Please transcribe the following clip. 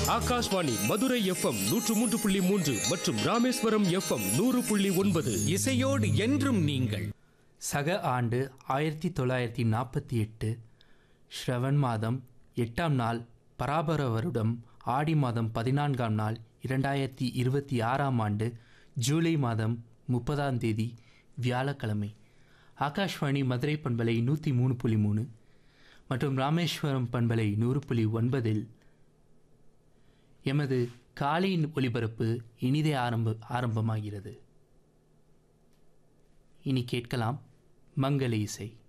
Akashvani Madurai FM நூற்று மூன்று புள்ளி மூன்று மற்றும் ராமேஸ்வரம் எஃப்எம் நூறு புள்ளி ஒன்பது இசையோடு என்றும் நீங்கள் சக ஆண்டு ஆயிரத்தி தொள்ளாயிரத்தி நாற்பத்தி எட்டு ஸ்ரவன் மாதம் எட்டாம் நாள் பராபர வருடம் ஆடி மாதம் பதினான்காம் நாள் இரண்டாயிரத்தி இருபத்தி ஆறாம் ஆண்டு ஜூலை மாதம் முப்பதாம் தேதி வியாழக்கிழமை ஆகாஷ்வாணி மதுரை பண்பலை நூற்றி மூணு புள்ளி மூணு மற்றும் ராமேஸ்வரம் பண்பலை நூறு புள்ளி ஒன்பதில் எமது காலையின் ஒலிபரப்பு இனிதே ஆரம்ப ஆரம்பமாகிறது இனி கேட்கலாம் மங்கள இசை